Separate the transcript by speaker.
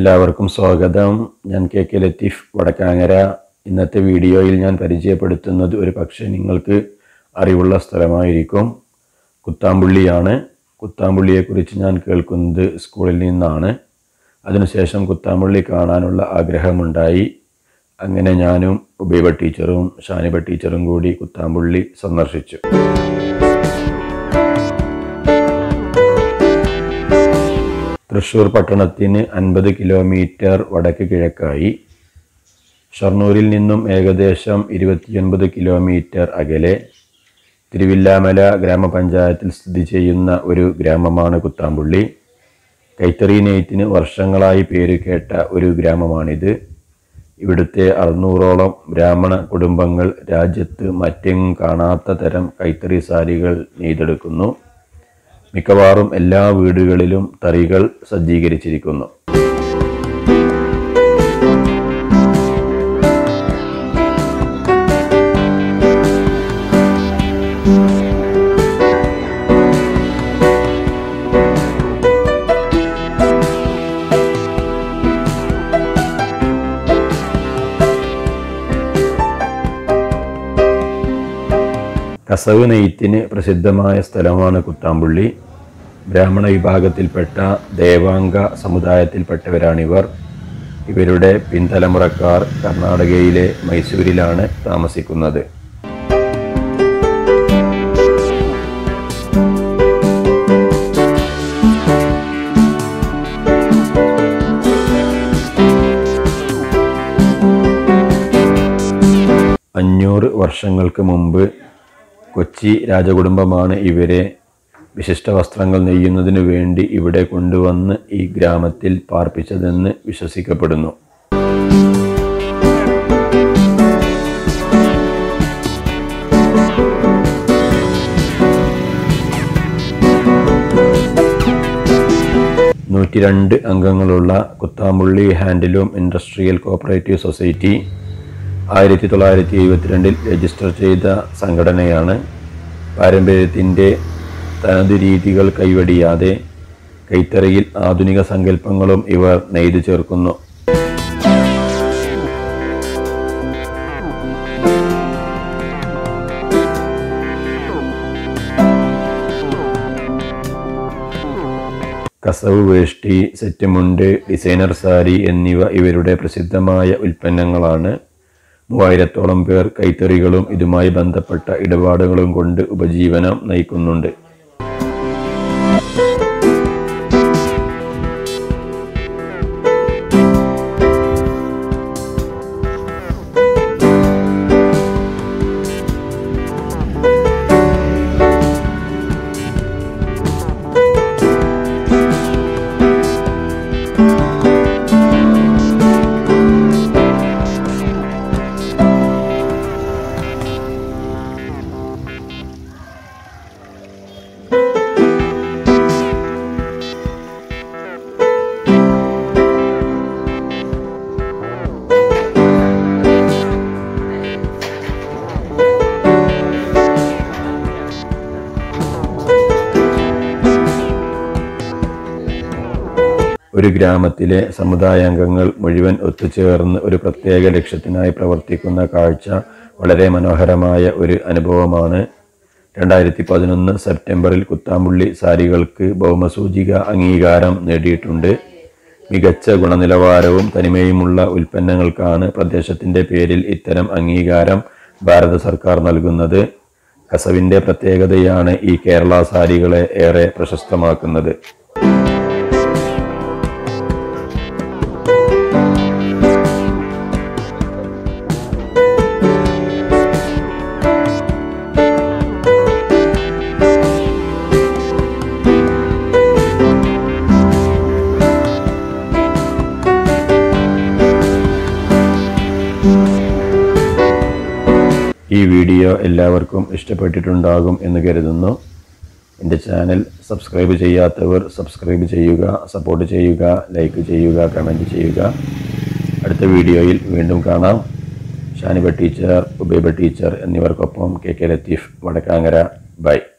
Speaker 1: എല്ലാവർക്കും സ്വാഗതം ഞാൻ കെ കെ ലത്തീഫ് വടക്കാങ്ങര ഇന്നത്തെ വീഡിയോയിൽ ഞാൻ പരിചയപ്പെടുത്തുന്നത് ഒരു പക്ഷേ നിങ്ങൾക്ക് അറിവുള്ള സ്ഥലമായിരിക്കും കുത്താമ്പുള്ളിയാണ് കുത്താമ്പുള്ളിയെക്കുറിച്ച് ഞാൻ കേൾക്കുന്നത് സ്കൂളിൽ നിന്നാണ് അതിനുശേഷം കുത്താമ്പുള്ളി കാണാനുള്ള ആഗ്രഹമുണ്ടായി അങ്ങനെ ഞാനും ഉബൈബ ടീച്ചറും ഷാനിബ ടീച്ചറും കൂടി കുത്താമ്പുള്ളി സന്ദർശിച്ചു തൃശ്ശൂർ പട്ടണത്തിന് അൻപത് കിലോമീറ്റർ വടക്ക് കിഴക്കായി ഷർണൂരിൽ നിന്നും ഏകദേശം ഇരുപത്തിയൊൻപത് കിലോമീറ്റർ അകലെ തിരുവില്ലാമല ഗ്രാമപഞ്ചായത്തിൽ സ്ഥിതി ചെയ്യുന്ന ഒരു ഗ്രാമമാണ് കുത്താമ്പുള്ളി കൈത്തറി നെയ്ത്തിന് വർഷങ്ങളായി പേരുകേട്ട ഒരു ഗ്രാമമാണിത് ഇവിടുത്തെ അറുന്നൂറോളം ബ്രാഹ്മണ കുടുംബങ്ങൾ രാജ്യത്ത് മറ്റെങ്ങും കാണാത്ത തരം കൈത്തറി സാരികൾ നെയ്തെടുക്കുന്നു മിക്കവാറും എല്ലാ വീടുകളിലും തറികൾ സജ്ജീകരിച്ചിരിക്കുന്നു കസവ് നെയ്ത്തിന് പ്രസിദ്ധമായ സ്ഥലമാണ് കുത്താമ്പുള്ളി ബ്രാഹ്മണ വിഭാഗത്തിൽപ്പെട്ട ദേവാംഗ സമുദായത്തിൽപ്പെട്ടവരാണിവർ ഇവരുടെ പിൻതലമുറക്കാർ കർണാടകയിലെ മൈസൂരിലാണ് താമസിക്കുന്നത് അഞ്ഞൂറ് വർഷങ്ങൾക്ക് മുമ്പ് കൊച്ചി രാജകുടുംബമാണ് ഇവരെ വിശിഷ്ട വസ്ത്രങ്ങൾ നെയ്യുന്നതിനു വേണ്ടി ഇവിടെ കൊണ്ടുവന്ന് ഈ ഗ്രാമത്തിൽ പാർപ്പിച്ചതെന്ന് വിശ്വസിക്കപ്പെടുന്നു നൂറ്റി രണ്ട് അംഗങ്ങളുള്ള Kuthampully handloom industrial cooperative society ആയിരത്തി തൊള്ളായിരത്തി എഴുപത്തിരണ്ടിൽ രജിസ്റ്റർ ചെയ്ത സംഘടനയാണ് പാരമ്പര്യത്തിൻ്റെ തനതു രീതികൾ കൈവടിയാതെ കൈത്തറിയിൽ ആധുനിക സങ്കല്പങ്ങളും ഇവർ നെയ്തു ചേർക്കുന്നു കസവ് വേഷ്ടി സെറ്റുമുണ്ട് ഡിസൈനർ സാരി എന്നിവ ഇവരുടെ പ്രസിദ്ധമായ ഉൽപ്പന്നങ്ങളാണ് മൂവായിരത്തോളം പേർ കൈത്തറികളും ഇതുമായി ബന്ധപ്പെട്ട ഇടപാടുകളും കൊണ്ട് ഉപജീവനം നയിക്കുന്നുണ്ട് ഒരു ഗ്രാമത്തിലെ സമുദായാംഗങ്ങൾ മുഴുവൻ ഒത്തുചേർന്ന് ഒരു പ്രത്യേക ലക്ഷ്യത്തിനായി പ്രവർത്തിക്കുന്ന കാഴ്ച വളരെ മനോഹരമായ ഒരു അനുഭവമാണ് രണ്ടായിരത്തി പതിനൊന്ന് സെപ്റ്റംബറിൽ കുത്താമ്പുള്ളി സാരികൾക്ക് ഭൗമസൂചിക അംഗീകാരം നേടിയിട്ടുണ്ട് മികച്ച ഗുണനിലവാരവും തനിമയുമുള്ള ഉൽപ്പന്നങ്ങൾക്കാണ് പ്രദേശത്തിൻ്റെ പേരിൽ ഇത്തരം അംഗീകാരം ഭാരത സർക്കാർ നൽകുന്നത് കസവിൻ്റെ പ്രത്യേകതയാണ് ഈ കേരള സാരികളെ ഏറെ പ്രശസ്തമാക്കുന്നത് ഈ വീഡിയോ എല്ലാവർക്കും ഇഷ്ടപ്പെട്ടിട്ടുണ്ടാകും എന്ന് കരുതുന്നു എൻ്റെ ചാനൽ സബ്സ്ക്രൈബ് ചെയ്യാത്തവർ സബ്സ്ക്രൈബ് ചെയ്യുക സപ്പോർട്ട് ചെയ്യുക ലൈക്ക് ചെയ്യുക കമൻറ്റ് ചെയ്യുക അടുത്ത വീഡിയോയിൽ വീണ്ടും കാണാം ഷാനിബ ടീച്ചർ ഉബൈബ ടീച്ചർ എന്നിവർക്കൊപ്പം K K Latheef Vadakkangara by